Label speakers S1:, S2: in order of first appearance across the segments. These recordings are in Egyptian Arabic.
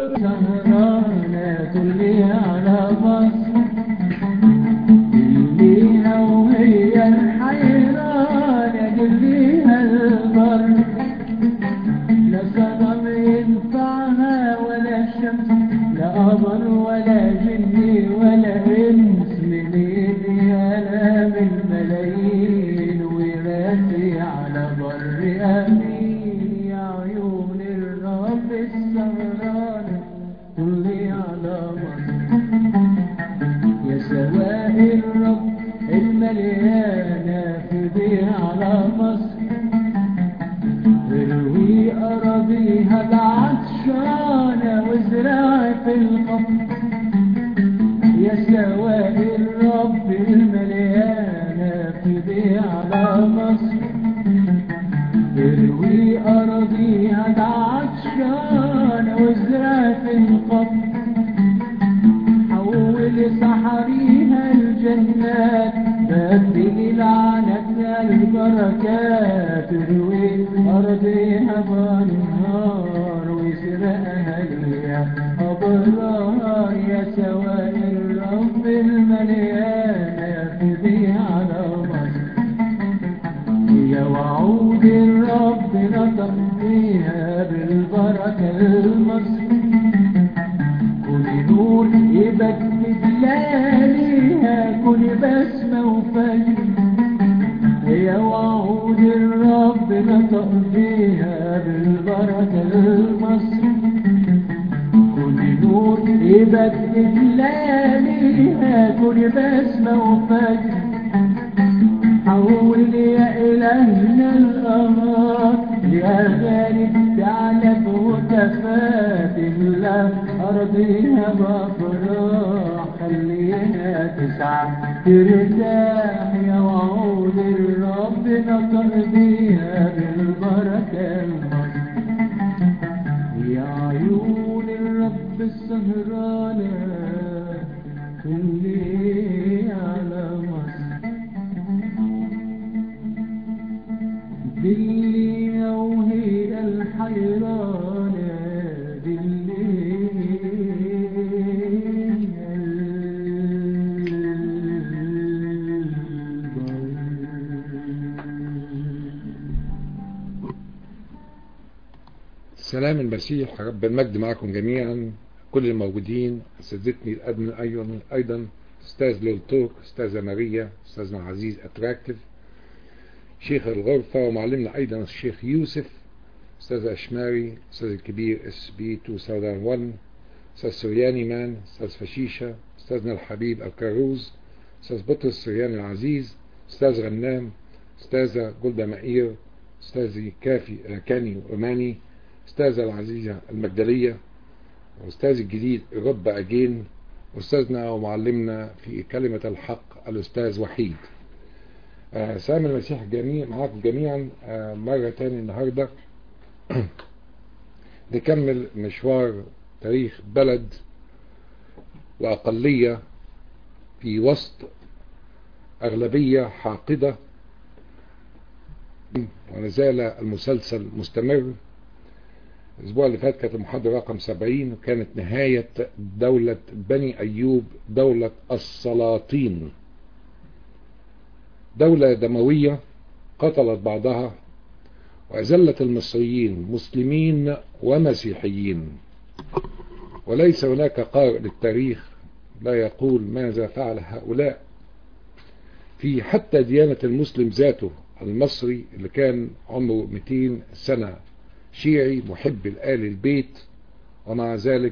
S1: سهرانة تلي على مصر دليها وهي الحيرانة دليها البر لا صنم ينفعها ولا شمس لا قمر ولا جني ولا انس منين يا من الملايين وراسي على بر امين يا عيون الرب السهرانة طلي على مصر يا سواء الرب المليانة في بيها على مصر اروي أراضيها العطشانة وازرع في القبر يا سواء الرب المليانة في بيها على مصر اروي أراضيها العطشانة وازرع في القبر حول صحريها الجنات بدل لعنتها البركات روي أرضها بنهار وسرقها ليها أبرار يا سواء الرب المليانة في بيها على مصر يا وعود الرب نطق فيها بالبركة المصر كل نور يبدد لياليها كل بسمة وفجر يا وعود الرب نطق فيها بالبركة المصر كل نور يبدد لياليها كل بسمة وفجر حول يا إلهنا الأمر لأغاني تعلف وتفات الله أرضيها بفراح خليها تسعى ترتاح يا وعود الرب نطق بيها بالبركة المصر يا عيون الرب السهرانة كلي على مصر دلي وهي الحيرانة دلي
S2: سلام المسيح رب المجد معكم جميعا كل الموجودين اساتذتني الادمن ايضا ايضا استاذ لولتوك استاذه ماريا استاذنا عزيز اتراكتيف شيخ الغرفة ومعلمنا ايضا الشيخ يوسف استاذ اشماري استاذ الكبير اس بي 2001 استاذ سرياني مان استاذ فشيشة استاذنا الحبيب الكروز استاذ بطرس السرياني العزيز استاذ غنام استاذة جولدا مائير استاذي كافي كاني روماني استاذة العزيزة المجدلية واستاذ الجديد رب اجين استاذنا ومعلمنا في كلمة الحق الاستاذ وحيد آه سلام المسيح جميع معاكم جميعا آه مرة تاني النهاردة نكمل مشوار تاريخ بلد وأقلية في وسط أغلبية حاقدة ونزال المسلسل مستمر الأسبوع اللي فات كانت المحاضرة رقم 70 وكانت نهاية دولة بني أيوب دولة السلاطين دولة دموية قتلت بعضها وأذلت المصريين مسلمين ومسيحيين وليس هناك قارئ للتاريخ لا يقول ماذا فعل هؤلاء في حتى ديانة المسلم ذاته المصري اللي كان عمره 200 سنة شيعي محب الآل البيت ومع ذلك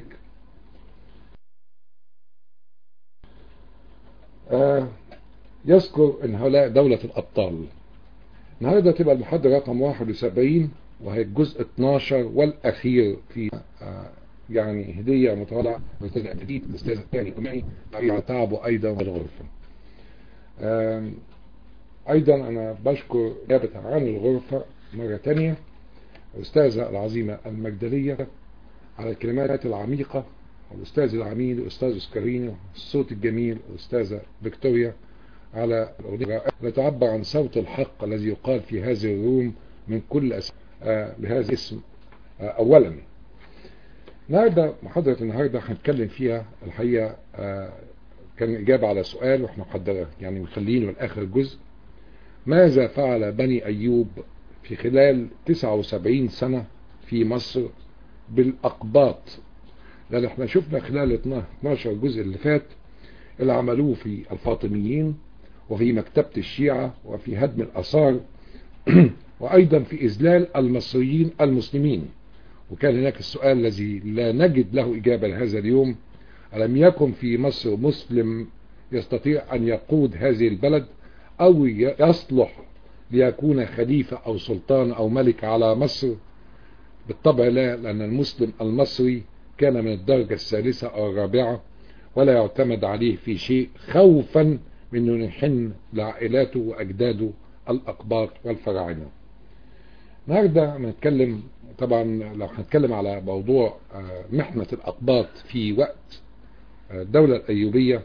S2: آه يذكر ان هؤلاء دولة الابطال النهارده تبقى المحاضرة رقم 71 وهي الجزء 12 والاخير في آه يعني هدية متواضعة الاستاذ الجديد الاستاذ الثاني معي على تعبه ايضا في الغرفة آه ايضا انا بشكر نيابة عن الغرفة مرة تانية الاستاذة العظيمة المجدلية على الكلمات العميقة والاستاذ العميد الاستاذ اسكارينو الصوت الجميل الاستاذة فيكتوريا على الأغنية لتعبر عن صوت الحق الذي يقال في هذه الروم من كل أس... آه بهذا الاسم آه أولا النهارده محاضرة النهارده هنتكلم فيها الحقيقة آه، كان إجابة على سؤال واحنا محضرة يعني مخلينه لآخر جزء ماذا فعل بني أيوب في خلال 79 سنة في مصر بالأقباط لأن احنا شفنا خلال 12 جزء اللي فات اللي عملوه في الفاطميين وفي مكتبة الشيعة وفي هدم الأثار وأيضا في إذلال المصريين المسلمين وكان هناك السؤال الذي لا نجد له إجابة لهذا اليوم ألم يكن في مصر مسلم يستطيع أن يقود هذه البلد أو يصلح ليكون خليفة أو سلطان أو ملك على مصر بالطبع لا لأن المسلم المصري كان من الدرجة الثالثة أو الرابعة ولا يعتمد عليه في شيء خوفا من أنه يحن لعائلاته وأجداده الأقباط والفراعنة النهارده هنتكلم طبعا لو هنتكلم على موضوع محنة الأقباط في وقت الدولة الأيوبية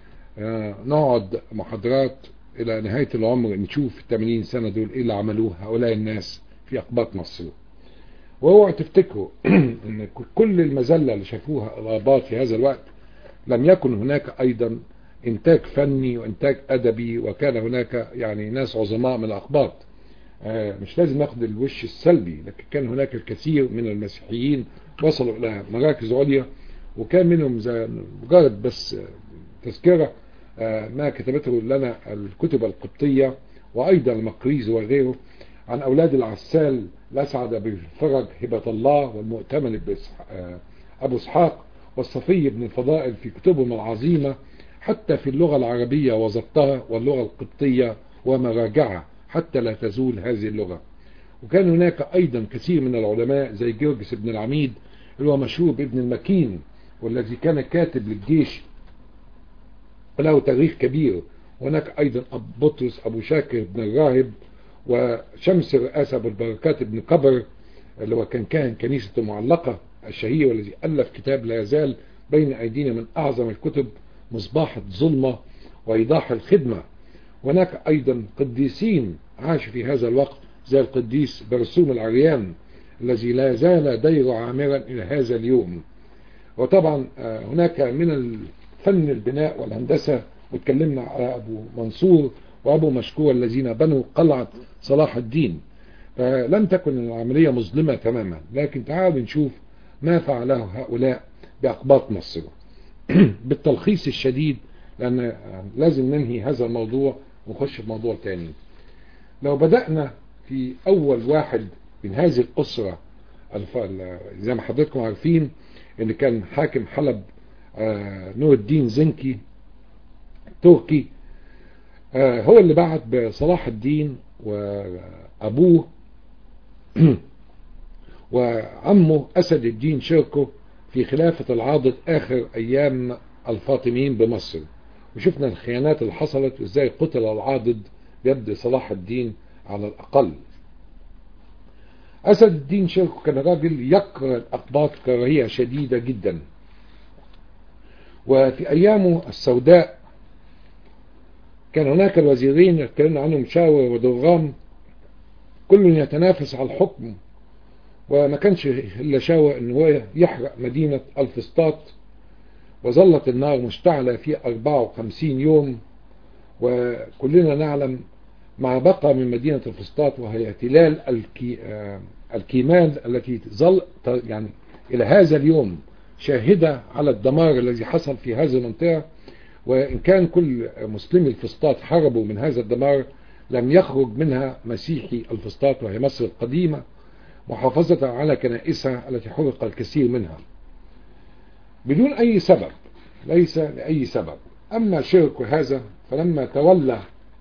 S2: نقعد محاضرات إلى نهاية العمر نشوف ال 80 سنة دول إيه اللي عملوه هؤلاء الناس في أقباط مصر وهو تفتكروا ان كل المذلة اللي شافوها الآباط في هذا الوقت لم يكن هناك أيضا إنتاج فني وإنتاج أدبي وكان هناك يعني ناس عظماء من الأقباط مش لازم ناخد الوش السلبي لكن كان هناك الكثير من المسيحيين وصلوا إلى مراكز عليا وكان منهم زي مجرد بس تذكرة ما كتبته لنا الكتب القبطية وأيضا المقريز وغيره عن أولاد العسال الأسعد بالفرج هبة الله والمؤتمن أبو إسحاق والصفي بن الفضائل في كتبهم العظيمة حتى في اللغة العربية وضبطها واللغة القبطية ومراجعها حتى لا تزول هذه اللغة وكان هناك أيضا كثير من العلماء زي جورجس بن العميد اللي هو مشهور بابن المكين والذي كان كاتب للجيش وله تاريخ كبير وهناك أيضا أبو بطرس أبو شاكر بن الراهب وشمس الرئاسة أبو البركات بن قبر اللي هو كان كاهن كنيسة المعلقة الشهير والذي ألف كتاب لا يزال بين أيدينا من أعظم الكتب مصباح الظلمة وإيضاح الخدمة هناك أيضا قديسين عاشوا في هذا الوقت زي القديس برسوم العريان الذي لا زال دير عامرا إلى هذا اليوم وطبعا هناك من الفن البناء والهندسة واتكلمنا على أبو منصور وأبو مشكور الذين بنوا قلعة صلاح الدين فلم تكن العملية مظلمة تماما لكن تعالوا نشوف ما فعله هؤلاء بأقباط مصر بالتلخيص الشديد لأن لازم ننهي هذا الموضوع ونخش في موضوع تاني لو بدأنا في أول واحد من هذه الأسرة زي ما حضراتكم عارفين ان كان حاكم حلب نور الدين زنكي تركي هو اللي بعت بصلاح الدين وأبوه وعمه أسد الدين شركو في خلافة العاضد آخر أيام الفاطميين بمصر وشفنا الخيانات اللي حصلت وازاي قتل العاضد بيد صلاح الدين على الأقل أسد الدين شركو كان راجل يكره الأقباط كراهية شديدة جدا وفي أيامه السوداء كان هناك الوزيرين اتكلمنا عنهم شاور ودرغام كل يتنافس على الحكم وما كانش إلا شاور ان هو يحرق مدينة الفسطاط وظلت النار مشتعلة في 54 يوم وكلنا نعلم ما بقى من مدينة الفسطاط وهي تلال الكي الكيمان التي ظل يعني إلى هذا اليوم شاهدة على الدمار الذي حصل في هذه المنطقة وإن كان كل مسلمي الفسطاط حاربوا من هذا الدمار لم يخرج منها مسيحي الفسطاط وهي مصر القديمة محافظة على كنائسها التي حرق الكثير منها بدون أي سبب ليس لأي سبب أما شرك هذا فلما تولى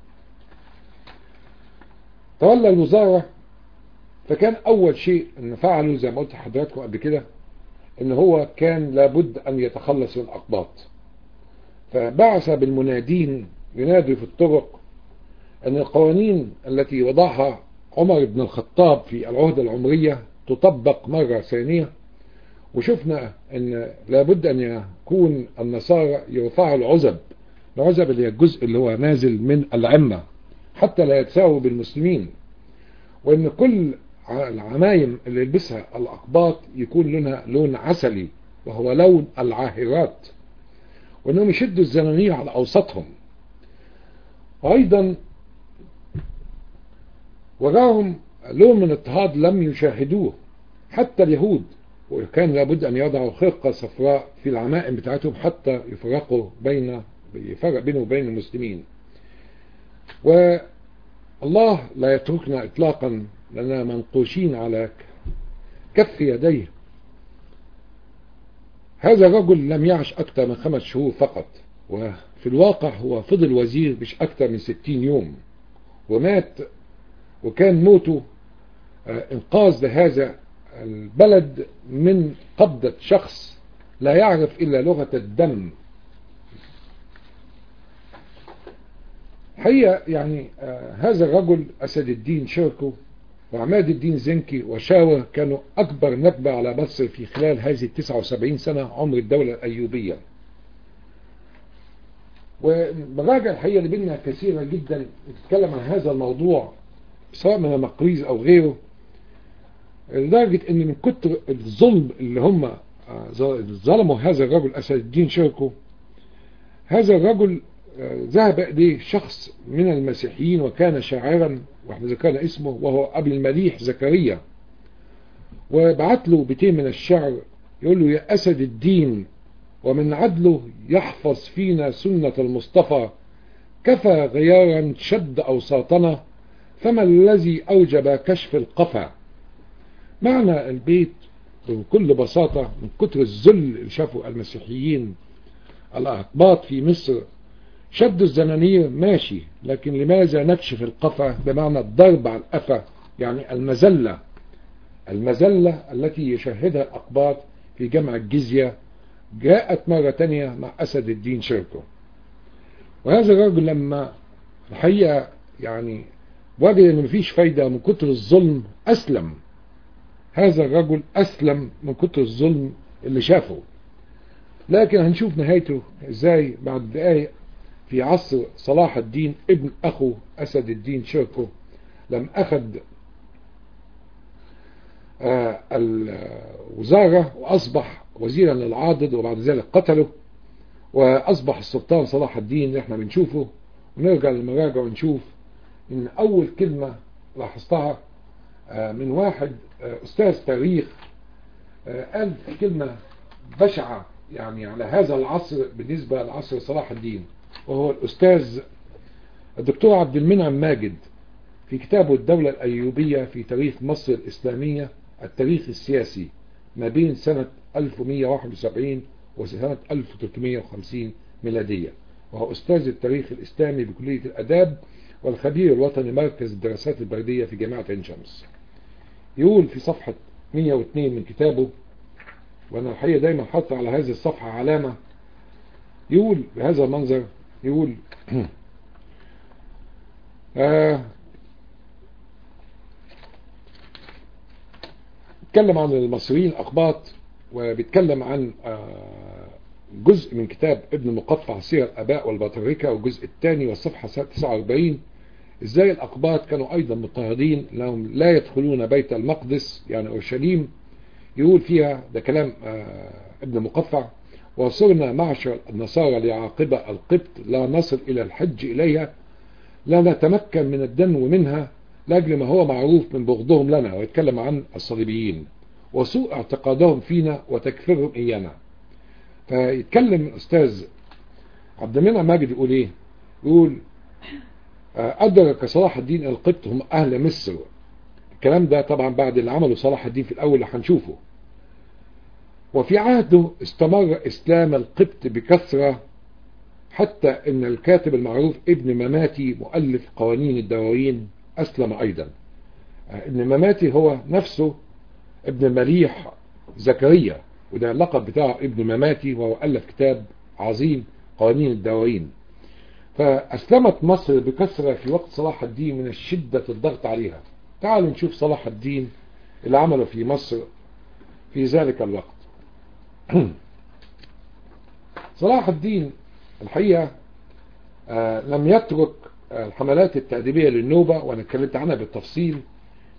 S2: تولى الوزارة فكان أول شيء أن فعله زي ما قلت لحضراتكم قبل كده أن هو كان لابد أن يتخلص من الأقباط فبعث بالمنادين ينادوا في الطرق أن القوانين التي وضعها عمر بن الخطاب في العهدة العمرية تطبق مرة ثانية وشفنا أن لابد أن يكون النصارى يرفعوا العزب العزب اللي هي الجزء اللي هو نازل من العمة حتى لا يتساووا بالمسلمين وأن كل العمايم اللي يلبسها الأقباط يكون لونها لون عسلي وهو لون العاهرات وأنهم يشدوا الزنانير على أوسطهم وأيضا وراهم لون من اضطهاد لم يشاهدوه حتى اليهود وكان لابد أن يضعوا خرقة صفراء في العمائم بتاعتهم حتى يفرقوا بين يفرق بينه وبين المسلمين والله لا يتركنا إطلاقا لأننا منقوشين على كف يديه هذا الرجل لم يعش أكثر من خمس شهور فقط وفي الواقع هو فضل وزير مش أكثر من ستين يوم ومات وكان موته انقاذ لهذا البلد من قبضة شخص لا يعرف إلا لغة الدم حقيقة يعني آه هذا الرجل أسد الدين شركو وعماد الدين زنكي وشاوة كانوا أكبر نكبة على مصر في خلال هذه التسعة وسبعين سنة عمر الدولة الأيوبية ومراجع الحقيقة اللي بيننا كثيرة جدا تتكلم عن هذا الموضوع سواء من المقريز أو غيره لدرجة ان من كتر الظلم اللي هم ظلموا هذا الرجل أسد الدين شركو هذا الرجل ذهب إليه شخص من المسيحيين وكان شاعرا واحنا ذكرنا اسمه وهو أبي المليح زكريا وبعت له بيتين من الشعر يقول له يا أسد الدين ومن عدله يحفظ فينا سنة المصطفى كفى غيارا شد أوساطنا فما الذي أوجب كشف القفا معنى البيت بكل بساطة من كتر الذل اللي شافوا المسيحيين الأقباط في مصر شدوا الزنانير ماشي لكن لماذا نكشف القفا بمعنى الضرب على القفا يعني المزلة المزلة التي يشهدها الأقباط في جمع الجزية جاءت مرة تانية مع أسد الدين شركو وهذا الرجل لما الحقيقة يعني وجد ان مفيش فايدة من كتر الظلم أسلم هذا الرجل أسلم من كتر الظلم اللي شافه لكن هنشوف نهايته ازاي بعد دقايق في عصر صلاح الدين ابن أخو أسد الدين شركو لم أخذ آه الوزارة وأصبح وزيرا للعاضد وبعد ذلك قتله وأصبح السلطان صلاح الدين اللي احنا بنشوفه ونرجع للمراجع ونشوف إن أول كلمة لاحظتها آه من واحد آه أستاذ تاريخ قال كلمة بشعة يعني على هذا العصر بالنسبة لعصر صلاح الدين وهو الأستاذ الدكتور عبد المنعم ماجد في كتابه الدولة الأيوبية في تاريخ مصر الإسلامية التاريخ السياسي ما بين سنة 1171 وسنة 1350 ميلادية وهو أستاذ التاريخ الإسلامي بكلية الأداب والخبير الوطني مركز الدراسات البردية في جامعة عين شمس يقول في صفحة 102 من كتابه وأنا الحقيقة دايما حط على هذه الصفحة علامة يقول بهذا المنظر يقول آه بيتكلم عن المصريين الأقباط وبيتكلم عن آه جزء من كتاب ابن مقفع سير الآباء والبطريكة والجزء الثاني والصفحة 49 ازاي الأقباط كانوا أيضا مضطهدين لهم لا يدخلون بيت المقدس يعني أورشليم يقول فيها ده كلام آه ابن مقفع وصرنا معشر النصارى لعاقبة القبط لا نصل إلى الحج إليها لا نتمكن من الدنو منها لأجل ما هو معروف من بغضهم لنا ويتكلم عن الصليبيين وسوء اعتقادهم فينا وتكفيرهم إيانا فيتكلم الأستاذ عبد المنعم ماجد يقول إيه يقول أدرك صلاح الدين القبط هم أهل مصر الكلام ده طبعا بعد اللي عمله صلاح الدين في الأول اللي هنشوفه وفي عهده استمر إسلام القبط بكثرة حتى أن الكاتب المعروف ابن مماتي مؤلف قوانين الدواوين أسلم أيضا ابن مماتي هو نفسه ابن مليح زكريا وده اللقب بتاعه ابن مماتي وهو ألف كتاب عظيم قوانين الدواوين فأسلمت مصر بكثرة في وقت صلاح الدين من الشدة الضغط عليها تعالوا نشوف صلاح الدين اللي عمله في مصر في ذلك الوقت صلاح الدين الحقيقة آه لم يترك الحملات التأديبية للنوبة وأنا اتكلمت عنها بالتفصيل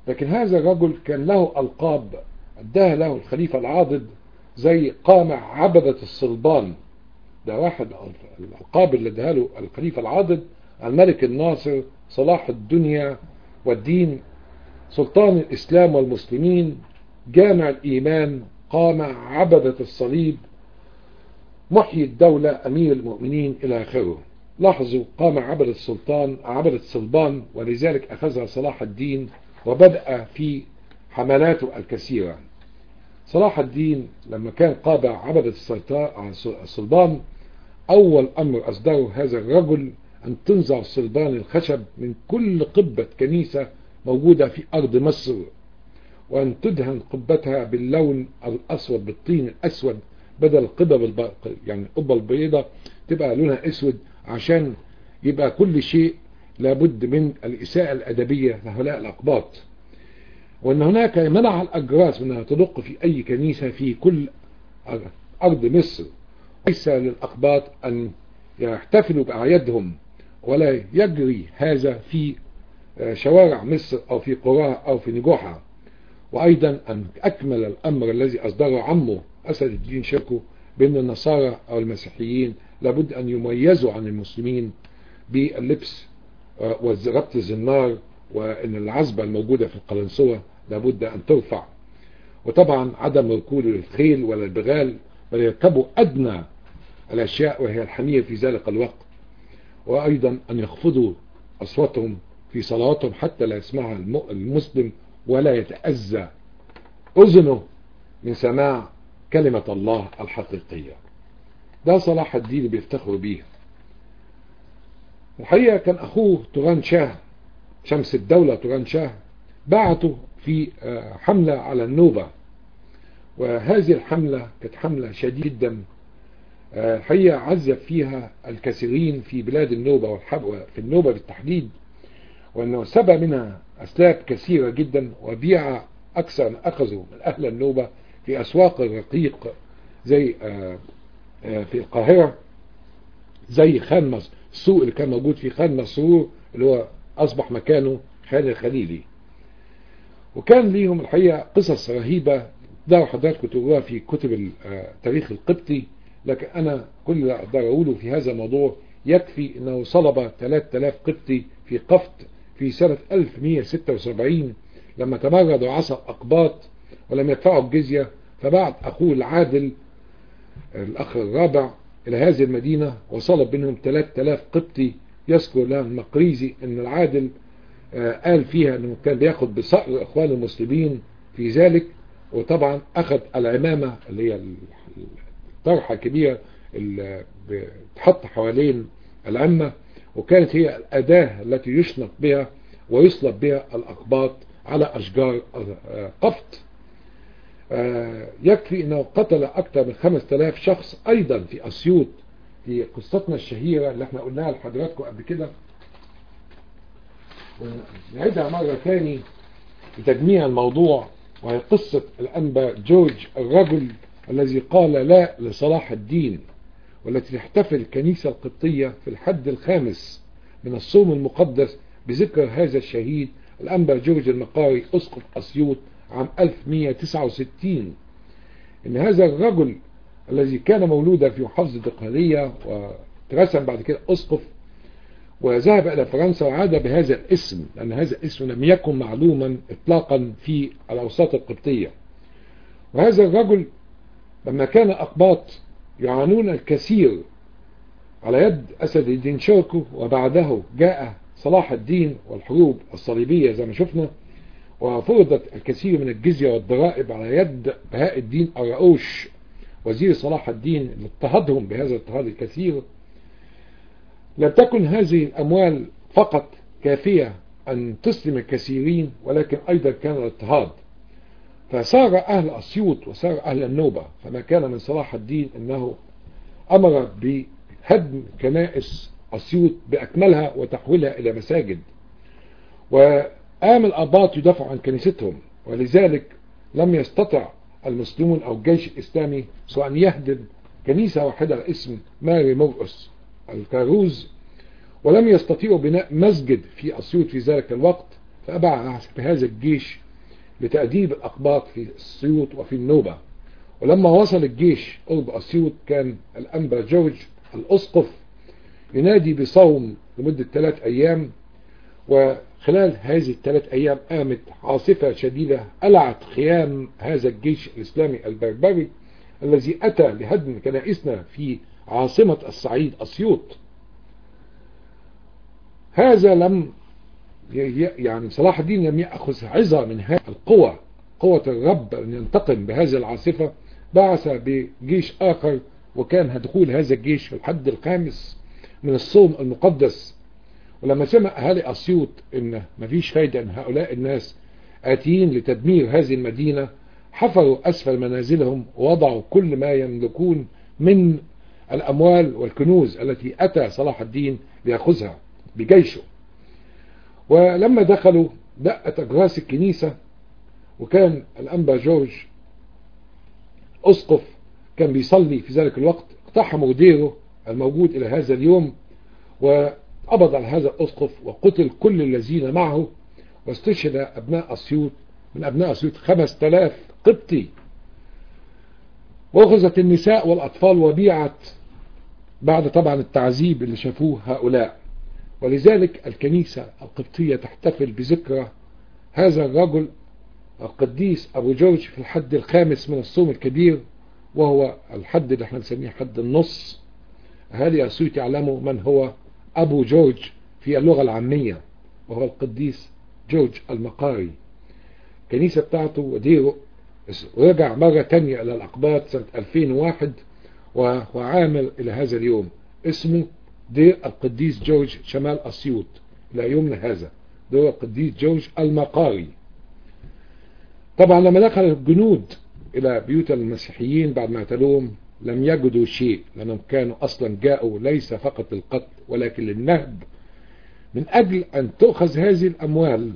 S2: لكن هذا الرجل كان له ألقاب اداها له الخليفة العاضد زي قامع عبدة الصلبان ده واحد الألقاب اللي اداها له الخليفة العاضد الملك الناصر صلاح الدنيا والدين سلطان الإسلام والمسلمين جامع الإيمان قامع عبدة الصليب محيي الدولة أمير المؤمنين إلى آخره لاحظوا قام عبد السلطان عبد الصلبان ولذلك أخذها صلاح الدين وبدأ في حملاته الكثيرة صلاح الدين لما كان قابع عبد الصلبان أول أمر أصدره هذا الرجل أن تنزع الصلبان الخشب من كل قبة كنيسة موجودة في أرض مصر وأن تدهن قبتها باللون الأسود بالطين الأسود بدل القبة بالب... يعني القبة البيضاء تبقى لونها أسود عشان يبقى كل شيء لابد من الإساءة الأدبية لهؤلاء الأقباط وأن هناك منع الأجراس من أن تدق في أي كنيسة في كل أرض مصر ليس للأقباط أن يحتفلوا بأعيادهم ولا يجري هذا في شوارع مصر أو في قراها أو في نجوحها وأيضا أن أكمل الأمر الذي أصدره عمه أسد الدين شركو بأن النصارى أو المسيحيين لابد أن يميزوا عن المسلمين باللبس وربط الزنار وأن العزبة الموجودة في القلنسوة لابد أن ترفع وطبعا عدم ركوب الخيل ولا البغال بل يركبوا أدنى الأشياء وهي الحمير في ذلك الوقت وأيضا أن يخفضوا أصواتهم في صلواتهم حتى لا يسمعها المسلم ولا يتأذى أذنه من سماع كلمة الله الحقيقية ده صلاح الدين اللي بيفتخروا بيه الحقيقة كان أخوه توران شاه شمس الدولة توران شاه بعته في حملة على النوبة وهذه الحملة كانت حملة شديدة جدا الحقيقة عذب فيها الكثيرين في بلاد النوبة والحب في النوبة بالتحديد وأنه سبى منها أسلاك كثيرة جدا وبيع أكثر ما أخذوا من أهل النوبة في أسواق الرقيق زي في القاهرة زي خان مصر السوق اللي كان موجود في خان مسرور اللي هو أصبح مكانه خان الخليلي وكان ليهم الحقيقة قصص رهيبة ده حضراتكم تقروها في كتب التاريخ القبطي لكن أنا كل اللي أقدر أقوله في هذا الموضوع يكفي أنه صلب 3000 قبطي في قفط في سنة 1176 لما تمردوا عصا أقباط ولم يدفعوا الجزية فبعت أخوه العادل الأخ الرابع إلى هذه المدينة وصلب منهم 3000 قبطي يذكر لها المقريزي أن العادل قال فيها أنه كان بياخد بصقر إخوان المسلمين في ذلك وطبعا أخذ العمامة اللي هي الطرحة الكبيرة اللي بتحط حوالين العمة وكانت هي الأداة التي يشنق بها ويصلب بها الأقباط على أشجار قفط يكفي أنه قتل أكثر من 5000 شخص أيضا في أسيوط في قصتنا الشهيرة اللي احنا قلناها لحضراتكم قبل كده ونعيدها مرة ثاني لتجميع الموضوع وهي قصة الأنبا جورج الرجل الذي قال لا لصلاح الدين والتي تحتفل الكنيسة القبطية في الحد الخامس من الصوم المقدس بذكر هذا الشهيد الأنبا جورج المقاري أسقف أسيوط عام 1169 إن هذا الرجل الذي كان مولودا في محافظة الدقهلية وترسم بعد كده أسقف وذهب إلى فرنسا وعاد بهذا الاسم لأن هذا الاسم لم يكن معلوما إطلاقا في الأوساط القبطية وهذا الرجل لما كان أقباط يعانون الكثير على يد أسد الدين شوكو وبعده جاء صلاح الدين والحروب الصليبية زي ما شفنا وفرضت الكثير من الجزية والضرائب على يد بهاء الدين الرؤوش وزير صلاح الدين اللي اضطهدهم بهذا الاضطهاد الكثير لم تكن هذه الأموال فقط كافية أن تسلم الكثيرين ولكن أيضا كان الاضطهاد فصار أهل أسيوط وصار أهل النوبة فما كان من صلاح الدين أنه أمر بهدم كنائس أسيوط بأكملها وتحويلها إلى مساجد وقام الأباط يدافعوا عن كنيستهم ولذلك لم يستطع المسلمون أو الجيش الإسلامي سواء يهدم كنيسة واحدة اسم ماري مرقس الكاروز ولم يستطيعوا بناء مسجد في أسيوط في ذلك الوقت فبعث بهذا الجيش لتأديب الأقباط في السيوط وفي النوبة ولما وصل الجيش قرب أسيوط كان الأنبا جورج الأسقف ينادي بصوم لمدة ثلاث أيام وخلال هذه الثلاث أيام قامت عاصفة شديدة قلعت خيام هذا الجيش الإسلامي البربري الذي أتى لهدم كنائسنا في عاصمة الصعيد أسيوط هذا لم يعني صلاح الدين لم يأخذ عظة من هذه القوة قوة الرب أن ينتقم بهذه العاصفة بعث بجيش آخر وكان دخول هذا الجيش في الحد الخامس من الصوم المقدس ولما سمع أهالي أسيوط إن مفيش فايدة أن هؤلاء الناس آتيين لتدمير هذه المدينة حفروا أسفل منازلهم ووضعوا كل ما يملكون من الأموال والكنوز التي أتى صلاح الدين ليأخذها بجيشه ولما دخلوا دقت أجراس الكنيسة وكان الأنبا جورج أسقف كان بيصلي في ذلك الوقت اقتحموا ديره الموجود إلى هذا اليوم وقبض على هذا الأسقف وقتل كل الذين معه واستشهد أبناء أسيوط من أبناء أسيوط خمس تلاف قبطي وأخذت النساء والأطفال وبيعت بعد طبعا التعذيب اللي شافوه هؤلاء ولذلك الكنيسة القبطية تحتفل بذكرى هذا الرجل القديس أبو جورج في الحد الخامس من الصوم الكبير وهو الحد اللي احنا بنسميه حد النص أهالي أسيوط يعلموا من هو أبو جورج في اللغة العامية وهو القديس جورج المقاري الكنيسة بتاعته وديره رجع مرة تانية إلى الأقباط سنة 2001 وهو عامل إلى هذا اليوم اسمه دير القديس جورج شمال أسيوط إلى يومنا هذا دير القديس جورج المقاري طبعا لما دخل الجنود إلى بيوت المسيحيين بعد ما اعتلوهم لم يجدوا شيء لأنهم كانوا أصلا جاءوا ليس فقط للقتل ولكن للنهب من أجل أن تؤخذ هذه الأموال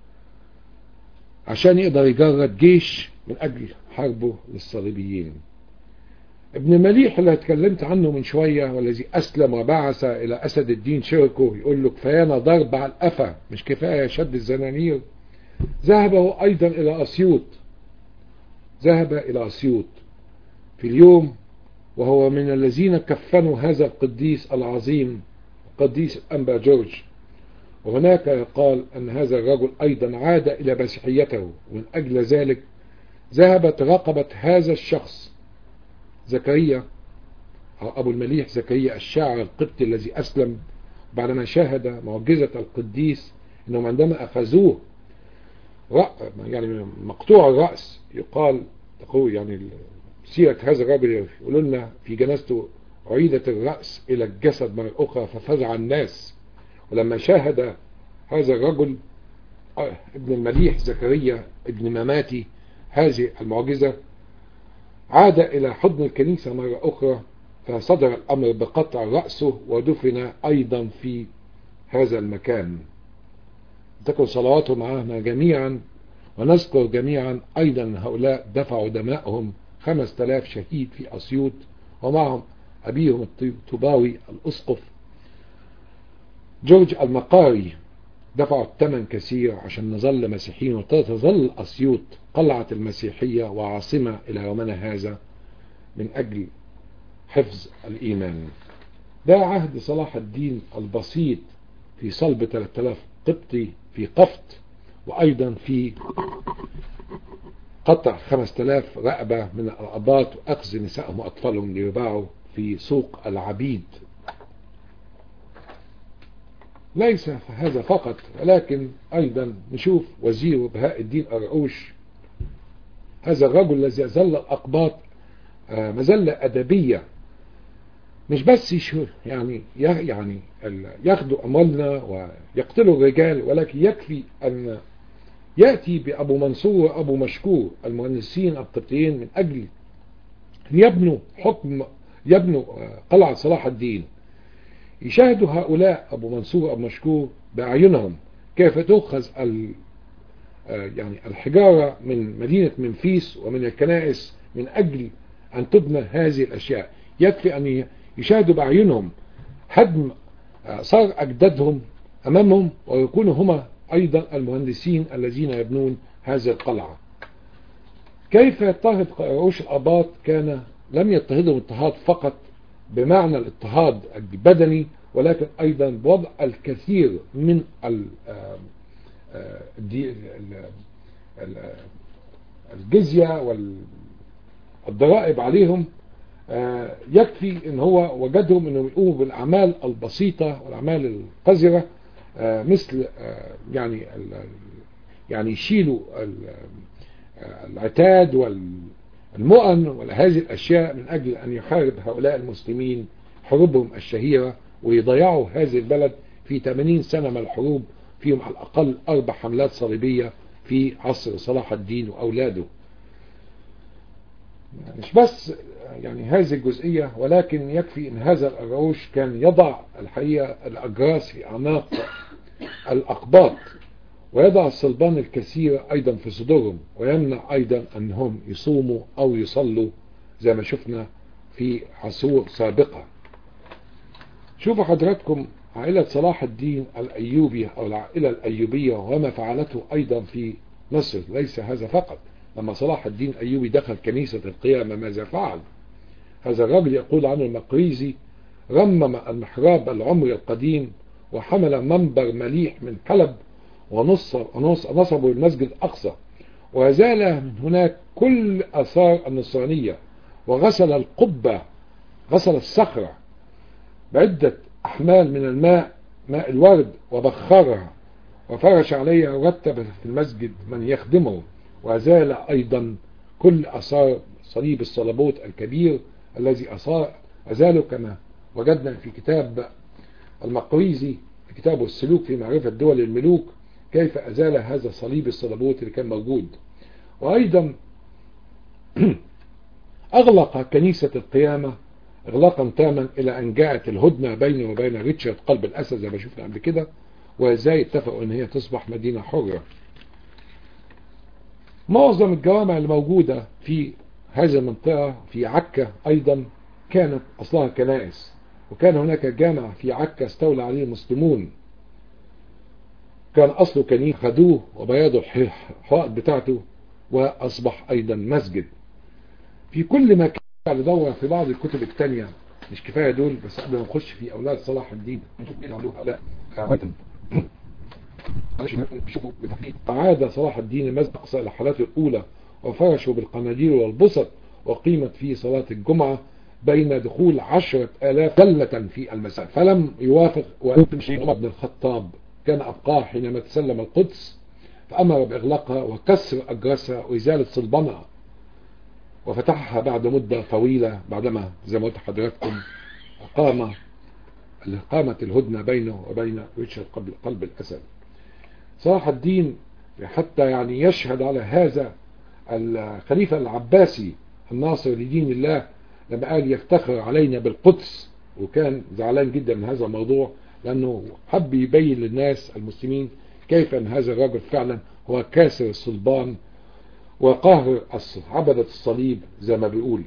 S2: عشان يقدر يجرد جيش من أجل حربه للصليبيين ابن مليح اللي اتكلمت عنه من شوية والذي أسلم وبعث إلى أسد الدين شركه يقول له كفايانا ضرب على القفا مش كفاية شد الزنانير ذهب هو أيضا إلى أسيوط ذهب إلى أسيوط في اليوم وهو من الذين كفنوا هذا القديس العظيم قديس أنبا جورج وهناك يقال أن هذا الرجل أيضا عاد إلى مسيحيته ومن أجل ذلك ذهبت رقبة هذا الشخص زكريا أو أبو المليح زكريا الشاعر القبطي الذي أسلم بعدما شاهد معجزة القديس أنهم عندما أخذوه يعني مقطوع الرأس يقال تقول يعني سيرة هذا الرجل يقولوا لنا في جنازته عيدت الرأس إلى الجسد مرة أخرى ففزع الناس ولما شاهد هذا الرجل ابن المليح زكريا ابن مماتي هذه المعجزة عاد إلى حضن الكنيسة مرة أخرى فصدر الأمر بقطع رأسه ودفن أيضا في هذا المكان تكن صلواته معنا جميعا ونذكر جميعا أيضا هؤلاء دفعوا دماءهم خمس تلاف شهيد في أسيوط ومعهم أبيهم الطباوي الأسقف جورج المقاري دفعوا الثمن كثير عشان نظل مسيحيين وتظل أسيوط قلعة المسيحية وعاصمة إلى يومنا هذا من أجل حفظ الإيمان ده عهد صلاح الدين البسيط في صلب 3000 قبطي في قفط وأيضا في قطع 5000 رقبة من الأباط وأخذ نسائهم وأطفالهم ليباعوا في سوق العبيد ليس هذا فقط ولكن أيضا نشوف وزير بهاء الدين أرعوش هذا الرجل الذي ظل الأقباط مزلة أدبية مش بس يعني يعني ياخدوا أموالنا ويقتلوا الرجال ولكن يكفي أن يأتي بأبو منصور وأبو مشكور المهندسين القبطيين من أجل يبنوا حكم يبنوا قلعة صلاح الدين يشاهدوا هؤلاء أبو منصور وأبو مشكور بأعينهم كيف تؤخذ يعني الحجارة من مدينة منفيس ومن الكنائس من أجل أن تبنى هذه الأشياء يكفي أن يشاهدوا بأعينهم هدم صار أجدادهم أمامهم ويكونوا هما أيضا المهندسين الذين يبنون هذه القلعة كيف يضطهد قراوش الأباط كان لم يضطهدهم اضطهاد فقط بمعنى الاضطهاد البدني ولكن أيضا بوضع الكثير من الجزية والضرائب عليهم يكفي ان هو وجدهم انهم يقوموا بالاعمال البسيطة والاعمال القذرة مثل يعني يعني يشيلوا العتاد والمؤن وهذه الاشياء من اجل ان يحارب هؤلاء المسلمين حروبهم الشهيرة ويضيعوا هذه البلد في 80 سنة من الحروب فيهم على الاقل اربع حملات صليبية في عصر صلاح الدين واولاده مش بس يعني هذه الجزئية ولكن يكفي ان هذا الأراوش كان يضع الحقيقة الأجراس في أعناق الأقباط ويضع الصلبان الكثيرة أيضا في صدورهم ويمنع أيضا أنهم يصوموا أو يصلوا زي ما شفنا في عصور سابقة شوفوا حضراتكم عائلة صلاح الدين الأيوبي أو العائلة الأيوبية وما فعلته أيضا في مصر ليس هذا فقط لما صلاح الدين الأيوبي دخل كنيسة القيامة ماذا فعل هذا الرجل يقول عنه المقريزي رمم المحراب العمري القديم وحمل منبر مليح من حلب ونصبه المسجد الأقصى وزال من هناك كل أثار النصرانية وغسل القبة غسل الصخرة بعدة أحمال من الماء ماء الورد وبخرها وفرش عليها ورتب في المسجد من يخدمه وزال أيضا كل أثار صليب الصلبوت الكبير الذي أصار أزاله كما وجدنا في كتاب المقريزي في كتابه السلوك في معرفة دول الملوك كيف أزال هذا صليب الصلبوت اللي كان موجود وأيضا أغلق كنيسة القيامة إغلاقا تاما إلى أن جاءت الهدنة بينه وبين ريتشارد قلب الأسد زي ما شفنا قبل كده وإزاي اتفقوا أن هي تصبح مدينة حرة معظم الجوامع الموجودة في هذه المنطقة في عكا أيضا كانت أصلها كنائس وكان هناك جامع في عكا استولى عليه المسلمون كان أصله كنيسة خدوه وبياضوا الحوائط بتاعته وأصبح أيضا مسجد في كل مكان ندور في بعض الكتب الثانية مش كفاية دول بس قبل ما نخش في أولاد صلاح الدين نشوف ايه عملوه هؤلاء عاد صلاح الدين المسجد الأقصى إلى حالاته الأولى وفرشوا بالقناديل والبسط وقيمت فيه صلاة الجمعة بين دخول عشرة آلاف دلة في المساء فلم يوافق ويمشي عمر بن الخطاب كان أبقاه حينما تسلم القدس فأمر بإغلاقها وكسر أجراسها وإزالة صلبانها وفتحها بعد مدة طويلة بعدما زي ما قلت حضراتكم أقام قامت الهدنة بينه وبين ريتشارد قبل قلب الأسد صلاح الدين حتى يعني يشهد على هذا الخليفة العباسي الناصر لدين الله لما قال يفتخر علينا بالقدس وكان زعلان جدا من هذا الموضوع لأنه حب يبين للناس المسلمين كيف أن هذا الرجل فعلا هو كاسر الصلبان وقاهر عبدة الصليب زي ما بيقول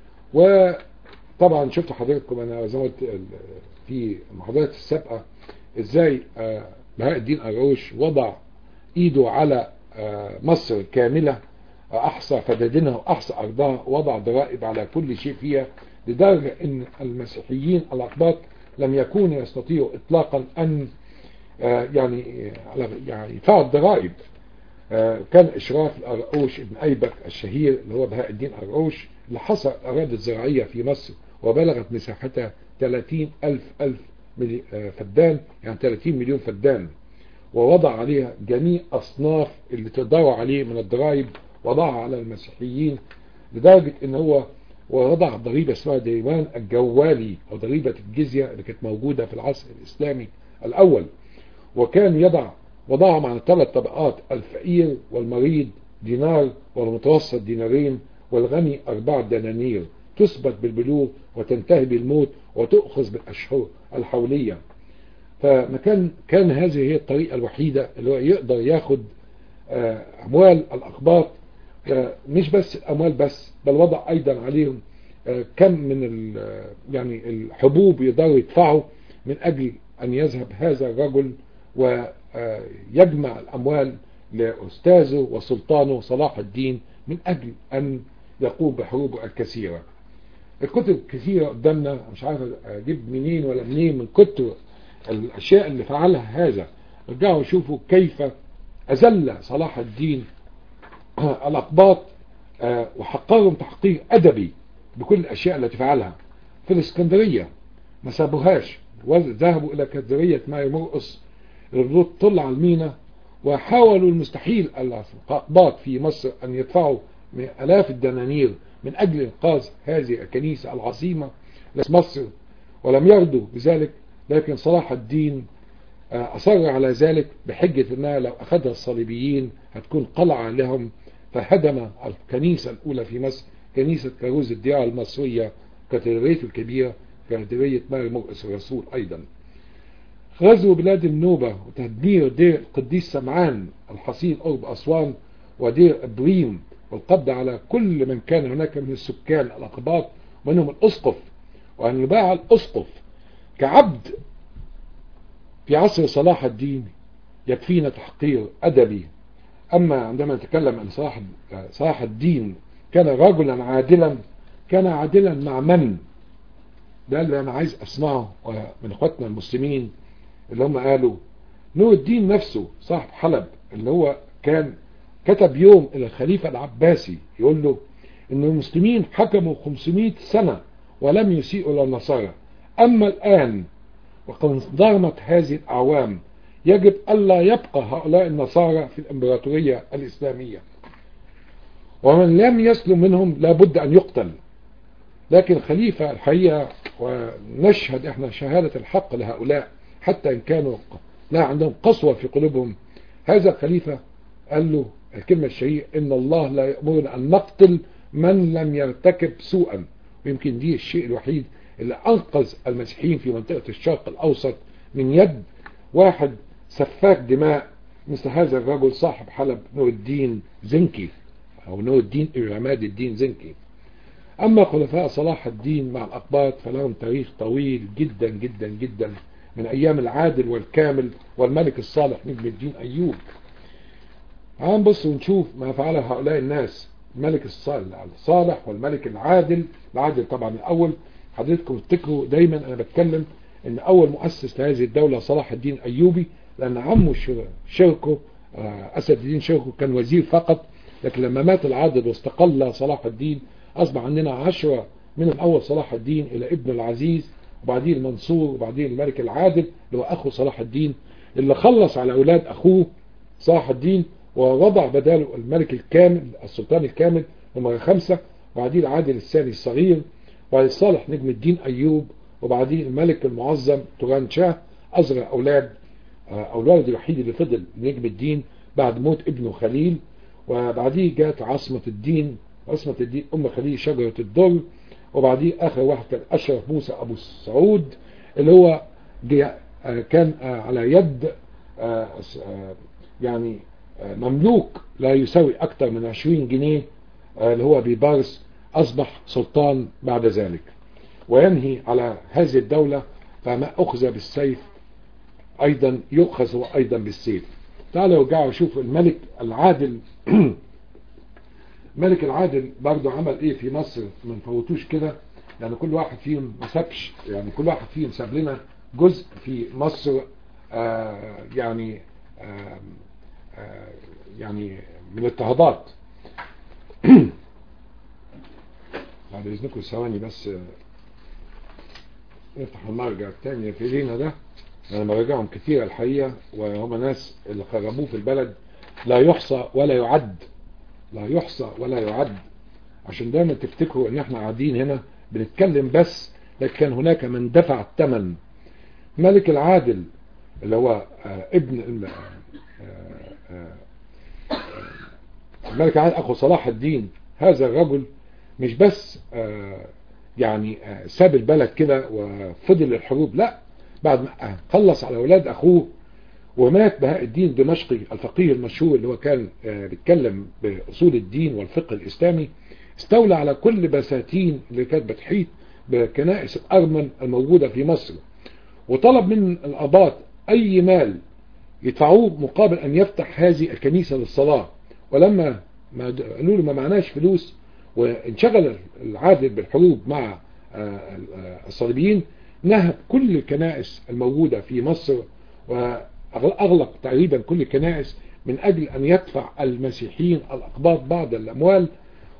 S2: وطبعا شفت حضرتكم أنا زي ما قلت في المحاضرات السابقة ازاي بهاء الدين أروش وضع ايده على مصر كاملة أحصى فدادينها وأحصى أرضها وضع ضرائب على كل شيء فيها لدرجة أن المسيحيين الأقباط لم يكونوا يستطيعوا إطلاقا أن يعني يعني يدفعوا الضرائب كان إشراف الأرقوش ابن أيبك الشهير اللي هو بهاء الدين أرقوش اللي حصر الأراضي الزراعية في مصر وبلغت مساحتها 30 ألف ألف فدان يعني 30 مليون فدان ووضع عليها جميع أصناف اللي تقدروا عليه من الضرائب وضعها على المسيحيين لدرجة ان هو ووضع ضريبة اسمها ديوان الجوالي او ضريبة الجزية اللي كانت موجودة في العصر الاسلامي الاول وكان يضع وضعهم على ثلاث طبقات الفقير والمريض دينار والمتوسط دينارين والغني أربعة دنانير تثبت بالبلوغ وتنتهي بالموت وتؤخذ بالأشهر الحولية فمكان كان هذه هي الطريقة الوحيدة اللي هو يقدر ياخد أموال الأقباط مش بس الأموال بس بل وضع أيضا عليهم كم من يعني الحبوب يقدروا يدفعوا من أجل أن يذهب هذا الرجل يجمع الأموال لأستاذه وسلطانه صلاح الدين من أجل أن يقوم بحروبه الكثيرة الكتب كثيرة قدامنا مش عارف أجيب منين ولا منين من كتب الأشياء اللي فعلها هذا رجعوا شوفوا كيف أزل صلاح الدين الأقباط وحقرهم تحقيق أدبي بكل الأشياء التي فعلها في الإسكندرية ما سابوهاش ذهبوا إلى كاتدرية ماي مرقص الردود طلع على المينا وحاولوا المستحيل الأقباط في مصر أن يدفعوا من ألاف الدنانير من أجل إنقاذ هذه الكنيسة العظيمة لمصر ولم يرضوا بذلك لكن صلاح الدين أصر على ذلك بحجة أنها لو أخذها الصليبيين هتكون قلعة لهم فهدم الكنيسة الأولى في مصر كنيسة كاروز الديار المصرية كاتدرية الكبيرة كاتدرية ماري مرقس الرسول أيضا غزو بلاد النوبة وتدمير دير القديس سمعان الحصين قرب أسوان ودير إبريم والقبض على كل من كان هناك من السكان الأقباط ومنهم الأسقف وأن يباع الأسقف كعبد في عصر صلاح الدين يكفينا تحقير أدبي أما عندما نتكلم عن صلاح صلاح الدين كان رجلا عادلا كان عادلا مع من ده اللي أنا عايز أسمعه من إخواتنا المسلمين اللي هم قالوا نور الدين نفسه صاحب حلب اللي هو كان كتب يوم إلى الخليفة العباسي يقول له إن المسلمين حكموا 500 سنة ولم يسيئوا إلى النصارى أما الآن وقد انضرمت هذه الأعوام يجب ألا يبقى هؤلاء النصارى في الإمبراطورية الإسلامية ومن لم يسلم منهم لابد أن يقتل لكن خليفة الحقيقة ونشهد احنا شهادة الحق لهؤلاء حتى إن كانوا لا عندهم قسوة في قلوبهم هذا الخليفة قال له الكلمة الشهيرة إن الله لا يأمرنا أن نقتل من لم يرتكب سوءا ويمكن دي الشيء الوحيد اللي أنقذ المسيحيين في منطقة الشرق الأوسط من يد واحد سفاك دماء مثل هذا الرجل صاحب حلب نور الدين زنكي أو نور الدين عماد الدين زنكي أما خلفاء صلاح الدين مع الأقباط فلهم تاريخ طويل جدا جدا جدا من أيام العادل والكامل والملك الصالح نجم الدين أيوب هنبص ونشوف ما فعله هؤلاء الناس الملك الصالح والملك العادل العادل طبعا الأول حضرتكم تفتكروا دايما أنا بتكلم ان أول مؤسس لهذه الدولة صلاح الدين أيوبي لأن عمه شركه أسد الدين شركه كان وزير فقط لكن لما مات العادل واستقل صلاح الدين أصبح عندنا عشرة من الأول صلاح الدين إلى ابن العزيز وبعدين المنصور وبعدين الملك العادل اللي هو أخو صلاح الدين اللي خلص على أولاد أخوه صلاح الدين ووضع بداله الملك الكامل السلطان الكامل نمرة خمسة وبعدين العادل الثاني الصغير وبعدين صالح نجم الدين أيوب وبعدين الملك المعظم توران شاه أصغر أولاد أو الولد الوحيد اللي فضل نجم الدين بعد موت ابنه خليل وبعديه جاءت عاصمة الدين عاصمة الدين أم خليل شجرة الدر وبعديه آخر واحد كان أشرف موسى أبو السعود اللي هو كان على يد يعني مملوك لا يساوي أكثر من 20 جنيه اللي هو بيبارس أصبح سلطان بعد ذلك وينهي على هذه الدولة فما أخذ بالسيف أيضا يؤخذ هو أيضا بالسيف تعالوا ارجعوا شوفوا الملك العادل الملك العادل برضه عمل ايه في مصر ما نفوتوش كده يعني كل واحد فيهم ما سابش يعني كل واحد فيهم ساب لنا جزء في مصر آه يعني آه آه يعني من الاضطهادات بعد اذنكم ثواني بس نفتح المرجع الثاني في لينا ده انا مراجعهم كثير الحقيقة وهم ناس اللي خربوه في البلد لا يحصى ولا يعد لا يحصى ولا يعد عشان دايما تفتكروا ان احنا قاعدين هنا بنتكلم بس لكن كان هناك من دفع الثمن ملك العادل اللي هو ابن الملك العادل اخو صلاح الدين هذا الرجل مش بس يعني ساب البلد كده وفضل الحروب لا بعد ما خلص على اولاد اخوه ومات بهاء الدين دمشقي الفقيه المشهور اللي هو كان بيتكلم بأصول الدين والفقه الإسلامي استولى على كل بساتين اللي كانت بتحيط بكنائس الأرمن الموجودة في مصر وطلب من القضاة أي مال يدفعوه مقابل أن يفتح هذه الكنيسة للصلاة ولما ما قالوا له ما معناش فلوس وانشغل العادل بالحروب مع الصليبيين نهب كل الكنائس الموجودة في مصر وأغلق تقريبا كل الكنائس من أجل أن يدفع المسيحيين الأقباط بعض الأموال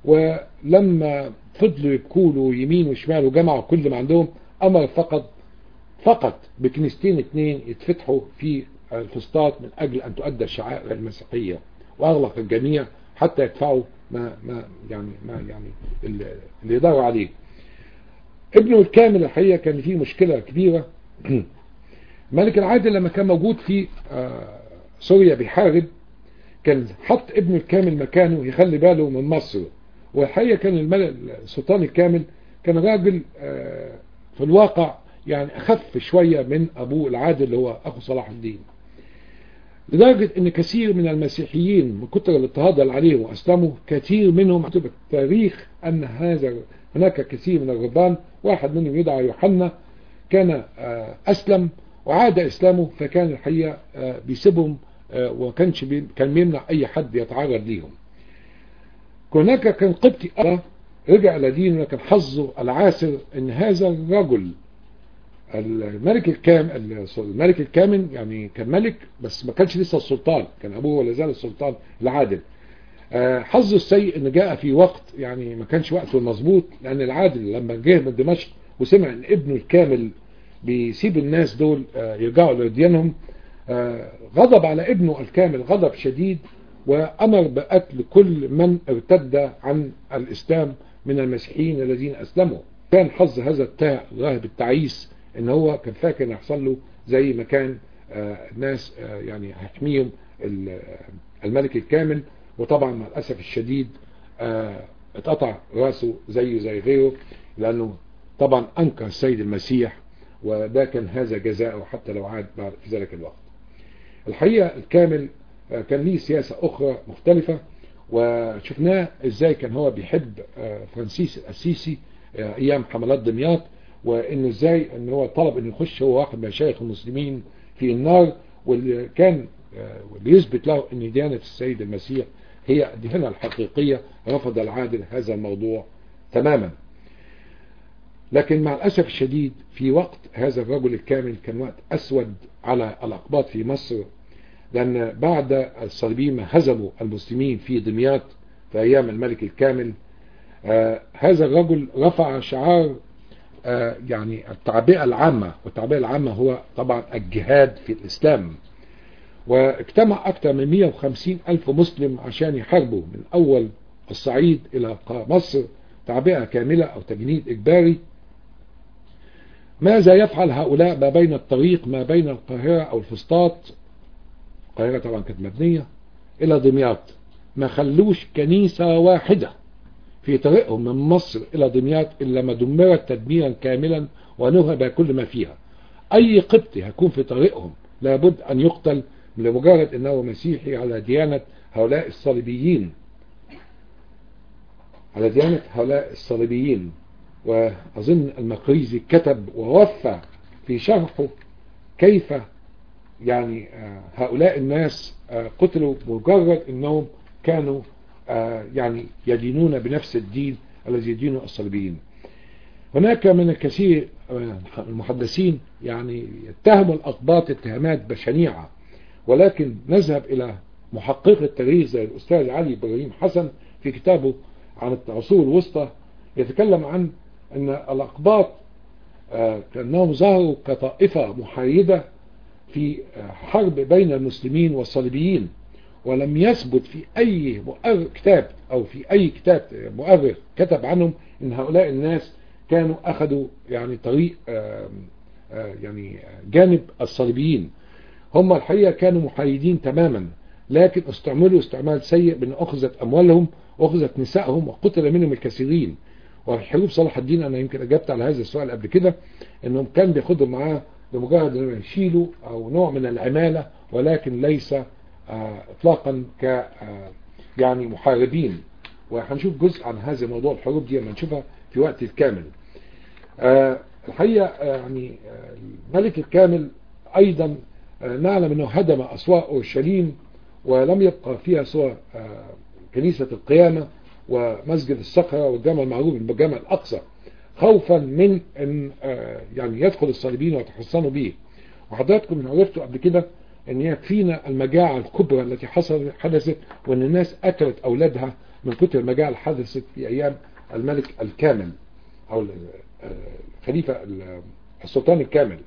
S2: ولما فضلوا يبكوا له يمين وشمال وجمعوا كل ما عندهم أمر فقط فقط بكنيستين اثنين يتفتحوا في الفسطاط من أجل أن تؤدى الشعائر المسيحية وأغلق الجميع حتى يدفعوا ما ما يعني ما يعني اللي يقدروا عليه ابنه الكامل الحقيقة كان فيه مشكلة كبيرة ملك العادل لما كان موجود في سوريا بيحارب كان حط ابنه الكامل مكانه يخلي باله من مصر والحقيقة كان الملك السلطان الكامل كان راجل في الواقع يعني أخف شوية من أبوه العادل اللي هو أخو صلاح الدين لدرجة ان كثير من المسيحيين من كتر الاضطهاد اللي عليهم واسلموا كثير منهم مكتوب التاريخ ان هذا هناك كثير من الرهبان واحد منهم يدعى يوحنا كان اسلم وعاد اسلامه فكان الحقيقة بيسيبهم وكانش كان بيمنع اي حد يتعرض ليهم هناك كان قبطي رجع الى دينه لكن حظه العاسر ان هذا الرجل الملك الكامل الملك الكامل يعني كان ملك بس ما كانش لسه السلطان كان ابوه ولا زال السلطان العادل حظه السيء ان جاء في وقت يعني ما كانش وقته المظبوط لان العادل لما جه من دمشق وسمع ان ابنه الكامل بيسيب الناس دول يرجعوا لديانهم غضب على ابنه الكامل غضب شديد وامر بقتل كل من ارتد عن الاسلام من المسيحيين الذين اسلموا كان حظ هذا التاع راهب التعيس ان هو كان فاكر ان يحصل له زي ما كان الناس يعني هيحميهم الملك الكامل وطبعا مع الاسف الشديد اتقطع راسه زيه زي غيره لانه طبعا انكر السيد المسيح وده كان هذا جزاؤه حتى لو عاد بعد في ذلك الوقت الحقيقة الكامل كان ليه سياسة اخرى مختلفة وشفناه ازاي كان هو بيحب فرانسيس الاسيسي ايام حملات دمياط وانه ازاي ان هو طلب انه يخش هو واحد من مشايخ المسلمين في النار واللي كان واللي يثبت له ان ديانة السيد المسيح هي الديانة الحقيقية رفض العادل هذا الموضوع تماما لكن مع الأسف الشديد في وقت هذا الرجل الكامل كان وقت أسود على الأقباط في مصر لأن بعد الصليبيين ما هزموا المسلمين في دمياط في أيام الملك الكامل آه هذا الرجل رفع شعار آه يعني التعبئة العامة والتعبئة العامة هو طبعا الجهاد في الإسلام واجتمع أكثر من 150 ألف مسلم عشان يحاربوا من أول الصعيد إلى مصر تعبئة كاملة أو تجنيد إجباري ماذا يفعل هؤلاء ما بين الطريق ما بين القاهرة أو الفسطاط القاهرة طبعا كانت مبنية إلى دمياط ما خلوش كنيسة واحدة في طريقهم من مصر إلى دمياط إلا ما دمرت تدميرا كاملا ونهب كل ما فيها أي قبطي هيكون في طريقهم لابد أن يقتل لمجرد أنه مسيحي على ديانة هؤلاء الصليبيين على ديانة هؤلاء الصليبيين وأظن المقريزي كتب ووفى في شرحه كيف يعني هؤلاء الناس قتلوا مجرد أنهم كانوا يعني يدينون بنفس الدين الذي يدينه الصليبيين هناك من الكثير المحدثين يعني يتهموا الأقباط اتهامات بشنيعة ولكن نذهب إلى محقق التاريخ زي الأستاذ علي إبراهيم حسن في كتابه عن العصور الوسطى يتكلم عن أن الأقباط كأنهم ظهروا كطائفة محايدة في حرب بين المسلمين والصليبيين ولم يثبت في أي كتاب أو في أي كتاب مؤرخ كتب عنهم أن هؤلاء الناس كانوا أخذوا يعني طريق يعني جانب الصليبيين هم الحقيقة كانوا محايدين تماما لكن استعملوا استعمال سيء بأن أخذت أموالهم وأخذت نسائهم وقتل منهم الكثيرين وفي حروب صلاح الدين أنا يمكن أجبت على هذا السؤال قبل كده أنهم كان بياخدوا معاه لمجرد أنهم يشيلوا أو نوع من العمالة ولكن ليس آه اطلاقا ك آه يعني محاربين وهنشوف جزء عن هذا موضوع الحروب دي لما نشوفها في وقت الكامل آه الحقيقة يعني الملك الكامل ايضا نعلم أنه هدم أسواق أورشليم ولم يبقى فيها سوى كنيسة القيامة ومسجد الصخرة والجامع المعروف بالجامع الأقصى خوفا من أن يعني يدخل الصليبيين ويتحصنوا به وحضراتكم عرفتوا قبل كده أن يكفينا المجاعة الكبرى التي حصلت حدثت وأن الناس قتلت أولادها من كتر المجاعة اللي حدثت في أيام الملك الكامل أو الخليفة السلطان الكامل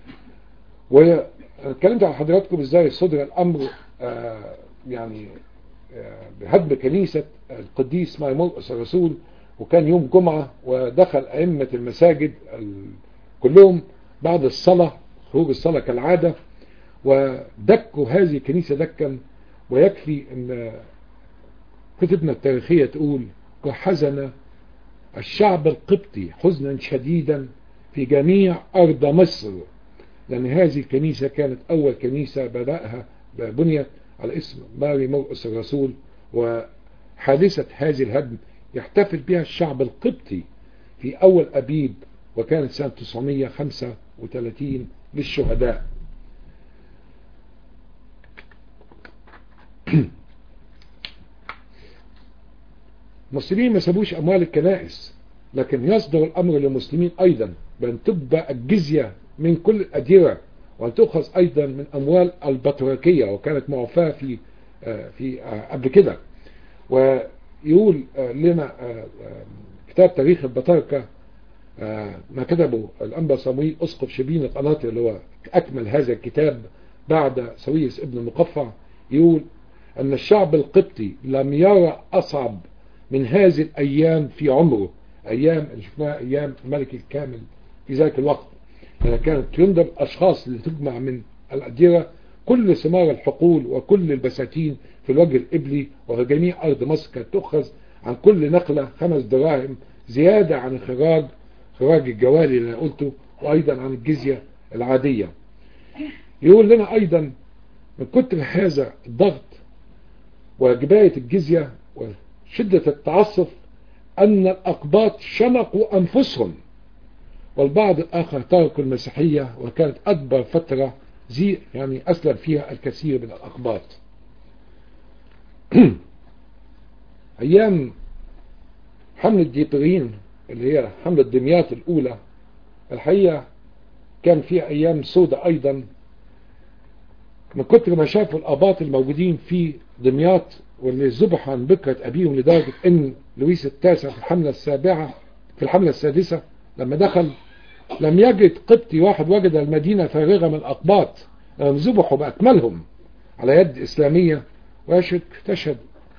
S2: واتكلمت عن حضراتكم ازاي صدر الامر آه يعني آه بهدم كنيسة القديس مرقس الرسول وكان يوم جمعة ودخل أئمة المساجد كلهم بعد الصلاة خروج الصلاة كالعادة ودكوا هذه الكنيسة دكا ويكفي ان كتبنا التاريخية تقول وحزن الشعب القبطي حزنا شديدا في جميع أرض مصر لأن هذه الكنيسة كانت أول كنيسة بدأها بنيت على اسم ماري مرقس الرسول وحادثة هذه الهدم يحتفل بها الشعب القبطي في أول أبيب وكانت سنة 935 للشهداء المسلمين ما سابوش أموال الكنائس لكن يصدر الأمر للمسلمين أيضا بأن تبقى الجزية من كل الأديرة وأن تؤخذ أيضا من أموال البطريركية وكانت معفاة في في قبل كده ويقول لنا كتاب تاريخ البطاركة ما كتبه الأنبا صمويل أسقف شبين القناطر اللي هو أكمل هذا الكتاب بعد سويس ابن المقفع يقول أن الشعب القبطي لم يرى أصعب من هذه الأيام في عمره أيام اللي شفناها أيام الملك الكامل في ذلك الوقت يعني كانت يندب أشخاص اللي تجمع من الأديرة كل ثمار الحقول وكل البساتين في الوجه الإبلي وجميع أرض مصر كانت تؤخذ عن كل نقلة خمس دراهم زيادة عن الخراج خراج الجوالي اللي أنا قلته وأيضا عن الجزية العادية يقول لنا أيضا من كتر هذا الضغط وجباية الجزية وشدة التعصف أن الأقباط شنقوا أنفسهم والبعض الآخر تركوا المسيحية وكانت أكبر فترة زي يعني أسلم فيها الكثير من الأقباط أيام حملة ديبرين اللي هي حملة دمياط الأولى الحقيقة كان فيها أيام سودة أيضا من كتر ما شافوا الأباط الموجودين في دمياط واللي ذبحوا عن بكرة أبيهم لدرجة أن لويس التاسع في الحملة السابعة في الحملة السادسة لما دخل لم يجد قبطي واحد وجد المدينة فارغة من الأقباط لم ذبحوا بأكملهم على يد إسلامية ويشهد تشهد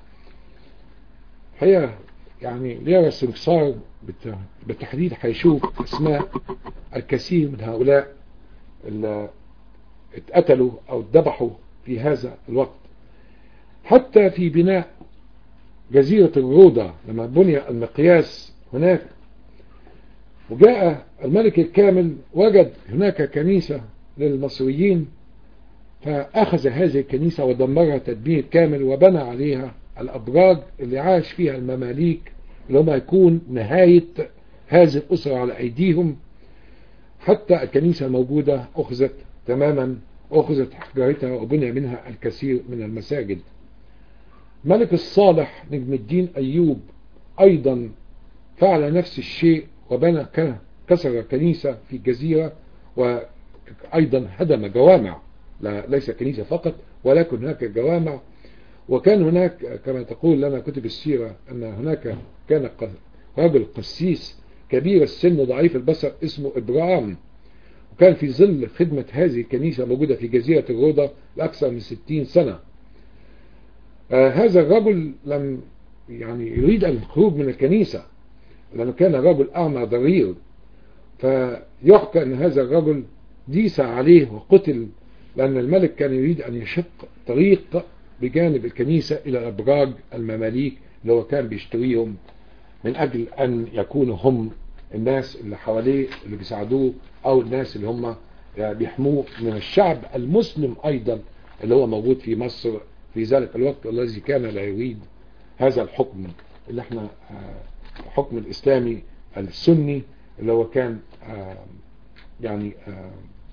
S2: هي يعني ليرى السمسار بالتحديد هيشوف أسماء الكثير من هؤلاء اللي اتقتلوا أو اتذبحوا في هذا الوقت حتى في بناء جزيرة الروضة لما بني المقياس هناك وجاء الملك الكامل وجد هناك كنيسة للمصريين فأخذ هذه الكنيسة ودمرها تدمير كامل وبنى عليها الأبراج اللي عاش فيها المماليك اللي هم يكون نهاية هذه الأسرة على أيديهم حتى الكنيسة الموجودة أخذت تماما أخذت حجارتها وبني منها الكثير من المساجد ملك الصالح نجم الدين أيوب أيضا فعل نفس الشيء وبنى كسر كنيسة في الجزيرة وأيضا هدم جوامع لا ليس كنيسة فقط ولكن هناك جوامع وكان هناك كما تقول لنا كتب السيرة أن هناك كان رجل قسيس كبير السن ضعيف البصر اسمه إبراهيم وكان في ظل خدمة هذه الكنيسة موجودة في جزيرة الروضة لأكثر من ستين سنة آه هذا الرجل لم يعني يريد الخروج من الكنيسة لأنه كان رجل أعمى ضرير فيحكى أن هذا الرجل ديس عليه وقتل لأن الملك كان يريد أن يشق طريق بجانب الكنيسة إلى أبراج المماليك اللي هو كان بيشتريهم من أجل أن يكونوا هم الناس اللي حواليه اللي بيساعدوه أو الناس اللي هم بيحموه من الشعب المسلم أيضا اللي هو موجود في مصر في ذلك الوقت الذي كان لا يريد هذا الحكم اللي احنا الحكم الإسلامي السني اللي هو كان يعني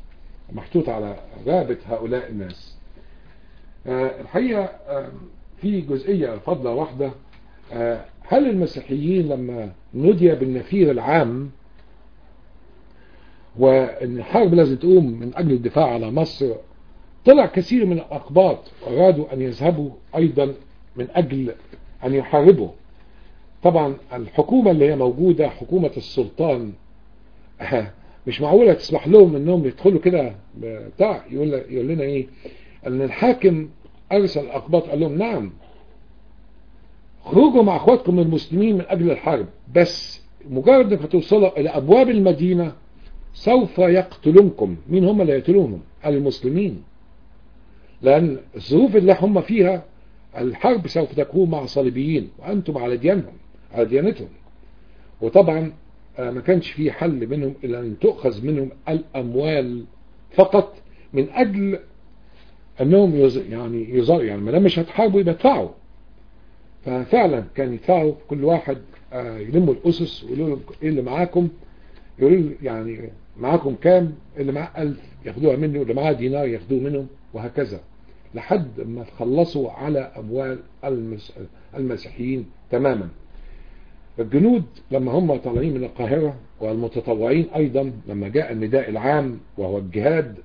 S2: محطوط على رقبة هؤلاء الناس آه، الحقيقة آه، في جزئية فضلة واحدة آه، هل المسيحيين لما نودي بالنفير العام وان الحرب لازم تقوم من اجل الدفاع على مصر طلع كثير من الاقباط ارادوا ان يذهبوا ايضا من اجل ان يحاربوا طبعا الحكومة اللي هي موجودة حكومة السلطان مش معقولة تسمح لهم انهم يدخلوا كده بتاع يقول, يقول لنا ايه ان الحاكم ارسل الاقباط قال لهم نعم خرجوا مع اخواتكم المسلمين من اجل الحرب بس مجرد انك توصلوا الى ابواب المدينة سوف يقتلونكم مين هم اللي يقتلونهم المسلمين لان الظروف اللي هم فيها الحرب سوف تكون مع صليبيين وانتم على ديانهم على ديانتهم وطبعا ما كانش في حل منهم الا ان تؤخذ منهم الاموال فقط من اجل انهم يز... يعني يزار يعني ما دام مش هتحاربوا يبقى ادفعوا ففعلا كان يدفعوا كل واحد يلموا الاسس ويقولوا لهم ايه اللي معاكم يقولوا يعني معاكم كام اللي معاه ألف ياخدوها منه اللي معاه دينار ياخدوه منهم وهكذا لحد ما تخلصوا على أموال المس... المسيحيين تماما الجنود لما هم طالعين من القاهرة والمتطوعين أيضا لما جاء النداء العام وهو الجهاد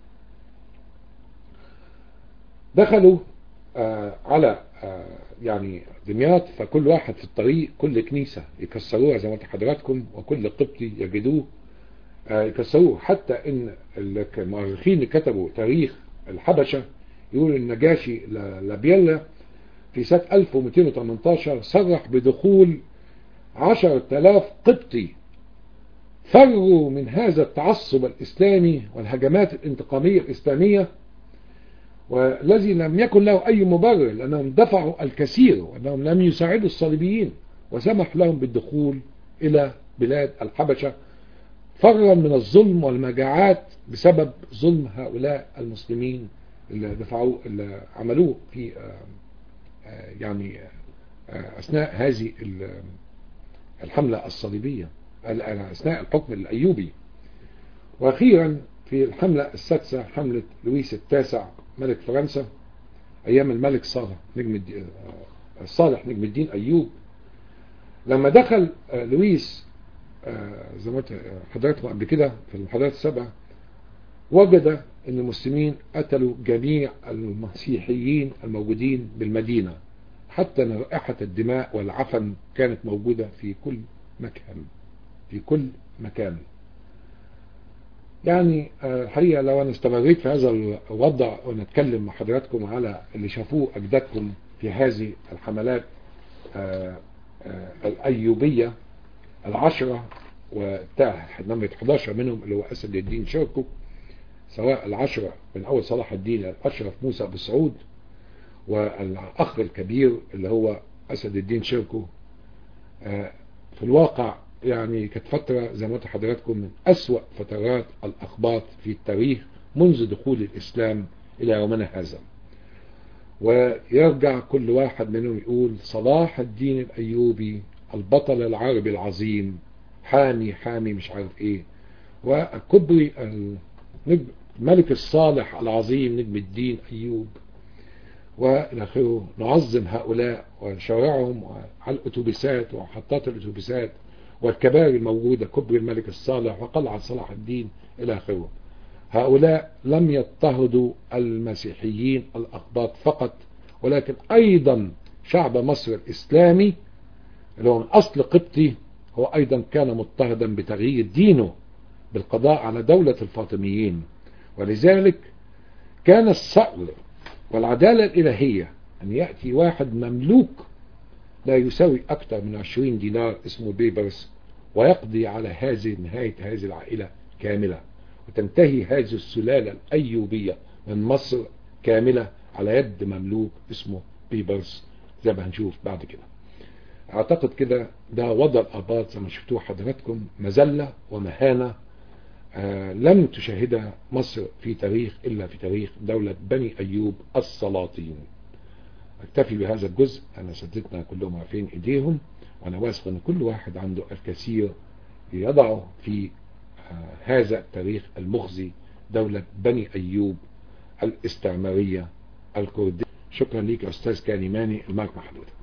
S2: دخلوا آه على آه يعني دمياط فكل واحد في الطريق كل كنيسة يكسروها زي ما قلت حضراتكم وكل قبطي يجدوه آه يكسروه حتى ان المؤرخين اللي كتبوا تاريخ الحبشة يقول النجاشي لابيلا في سنة 1218 صرح بدخول 10000 قبطي فروا من هذا التعصب الإسلامي والهجمات الانتقامية الإسلامية والذي لم يكن له أي مبرر لأنهم دفعوا الكثير وأنهم لم يساعدوا الصليبيين وسمح لهم بالدخول إلى بلاد الحبشة فرا من الظلم والمجاعات بسبب ظلم هؤلاء المسلمين اللي دفعوه اللي عملوه في يعني أثناء هذه الحملة الصليبية أثناء الحكم الأيوبي وأخيرا في الحملة السادسة حملة لويس التاسع ملك فرنسا أيام الملك صالح نجم الدين صالح نجم الدين أيوب لما دخل لويس زي ما حضراتكم قبل كده في المحاضرات السبعة وجد أن المسلمين قتلوا جميع المسيحيين الموجودين بالمدينة حتى أن رائحة الدماء والعفن كانت موجودة في كل مكان في كل مكان يعني الحقيقة لو أنا استمريت في هذا الوضع ونتكلم مع حضراتكم على اللي شافوه أجدادكم في هذه الحملات الأيوبية العشرة وبتاع نمرة 11 منهم اللي هو أسد الدين شركو سواء العشرة من أول صلاح الدين الأشرف موسى أبو سعود والأخ الكبير اللي هو أسد الدين شركو في الواقع يعني كانت فترة زي ما قلت حضراتكم من أسوأ فترات الأخباط في التاريخ منذ دخول الإسلام إلى يومنا هذا ويرجع كل واحد منهم يقول صلاح الدين الأيوبي البطل العربي العظيم حامي حامي مش عارف ايه والكبري الملك الصالح العظيم نجم الدين أيوب وإلى آخره نعظم هؤلاء ونشرعهم على الأتوبيسات ومحطات الأتوبيسات والكباري الموجودة كبر الملك الصالح وقلعة صلاح الدين إلى آخره هؤلاء لم يضطهدوا المسيحيين الأقباط فقط ولكن أيضا شعب مصر الإسلامي اللي هو من أصل قبطي هو أيضا كان مضطهدا بتغيير دينه بالقضاء على دولة الفاطميين ولذلك كان الصقر والعدالة الإلهية أن يأتي واحد مملوك لا يساوي أكثر من 20 دينار اسمه بيبرس ويقضي على هذه نهاية هذه العائلة كاملة وتنتهي هذه السلالة الأيوبية من مصر كاملة على يد مملوك اسمه بيبرس زي ما هنشوف بعد كده اعتقد كده ده وضع الاباط زي ما شفتوه حضراتكم مذلة ومهانة آه لم تشاهدها مصر في تاريخ الا في تاريخ دولة بني ايوب السلاطين اكتفي بهذا الجزء انا سدتنا كلهم عارفين ايديهم وانا واثق ان كل واحد عنده الكثير يضعه في آه هذا التاريخ المخزي دولة بني أيوب الاستعمارية الكردية شكرا ليك يا أستاذ كانيماني المايك محدود